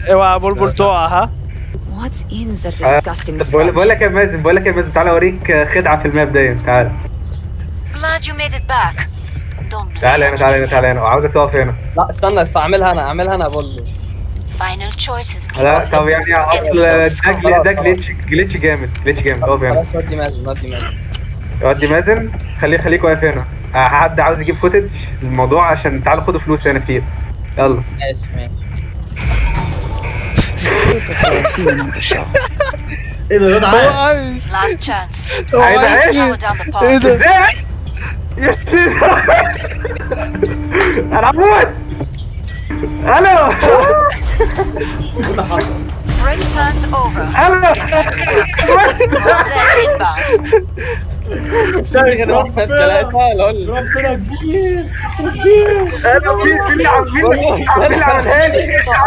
اوعى بلبل تقع ها What's in that آه، disgusting بقول بقول sludge? لك يا مازن بقول لك يا مازن تعالى اوريك خدعه في الماب دي تعالى Glad you made it back. Don't تعالى هنا blame تعالى هنا anything. تعالى هنا وعاوزك تقف هنا لا استنى است- اعملها انا اعملها انا بقول له Final choices, لا people. طب يعني اصل ده جل- ده جليتش جليتش جامد جليتش جامد اقف هنا خلاص ودي مازن ودي مازن ودي مازن خليه خليك واقف هنا آه، حد عاوز يجيب فوتج الموضوع عشان تعالوا خدوا فلوس هنا كتير يلا ماشي ماشي Super for a demon on the show. ايه ده ده هو عايز عايز Last chance. هو عايز عايز ايه؟ Power down the ايه path. ده ازاي يا سيدي. انا هموت الو Break time's over. الو Rosette inbound. شغل واحد ثلاثة ولا اقول ربنا كبير كبير انا في في اللي عم- في اللي- في اللي عملها لي